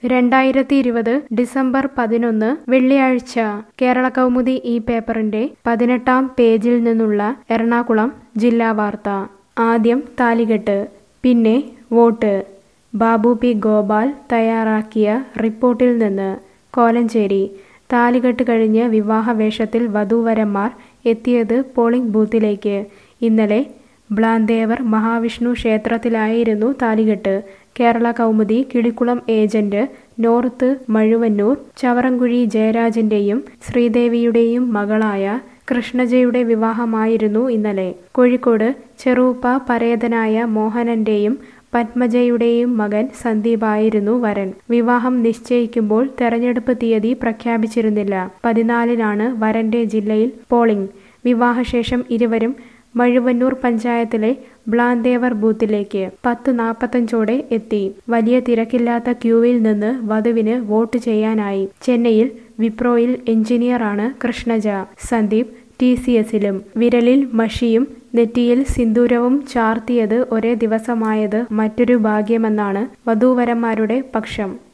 രണ്ടായിരത്തി ഇരുപത് ഡിസംബർ പതിനൊന്ന് വെള്ളിയാഴ്ച കേരള കൗമുദി ഈ പേപ്പറിന്റെ പതിനെട്ടാം പേജിൽ നിന്നുള്ള എറണാകുളം ജില്ലാ വാർത്ത ആദ്യം താലികെട്ട് പിന്നെ വോട്ട് ബാബു പി ഗോപാൽ തയ്യാറാക്കിയ റിപ്പോർട്ടിൽ നിന്ന് കോലഞ്ചേരി താലികെട്ട് കഴിഞ്ഞ് വിവാഹവേഷത്തിൽ വധൂവരന്മാർ എത്തിയത് പോളിംഗ് ബൂത്തിലേക്ക് ഇന്നലെ ബ്ലാന്തേവർ മഹാവിഷ്ണു ക്ഷേത്രത്തിലായിരുന്നു താലികെട്ട് കേരള കൗമുദി കിളിക്കുളം ഏജന്റ് നോർത്ത് മഴുവന്നൂർ ചവറങ്കുഴി ജയരാജിന്റെയും ശ്രീദേവിയുടെയും മകളായ കൃഷ്ണജയുടെ വിവാഹമായിരുന്നു ഇന്നലെ കോഴിക്കോട് ചെറൂപ്പ പരേതനായ മോഹനന്റെയും പത്മജയുടെയും മകൻ സന്ദീപായിരുന്നു വരൻ വിവാഹം നിശ്ചയിക്കുമ്പോൾ തെരഞ്ഞെടുപ്പ് തീയതി പ്രഖ്യാപിച്ചിരുന്നില്ല പതിനാലിനാണ് വരന്റെ ജില്ലയിൽ പോളിംഗ് വിവാഹശേഷം ഇരുവരും മഴുവന്നൂർ പഞ്ചായത്തിലെ ബ്ലാന്തേവർ ബൂത്തിലേക്ക് പത്ത് നാൽപ്പത്തഞ്ചോടെ എത്തി വലിയ തിരക്കില്ലാത്ത ക്യൂവിൽ നിന്ന് വധുവിന് വോട്ട് ചെയ്യാനായി ചെന്നൈയിൽ വിപ്രോയിൽ എഞ്ചിനീയറാണ് കൃഷ്ണജ സന്ദീപ് ടി സി എസിലും വിരലിൽ മഷിയും നെറ്റിയിൽ സിന്ദൂരവും ചാർത്തിയത് ഒരേ ദിവസമായത് മറ്റൊരു ഭാഗ്യമെന്നാണ് വധൂവരന്മാരുടെ പക്ഷം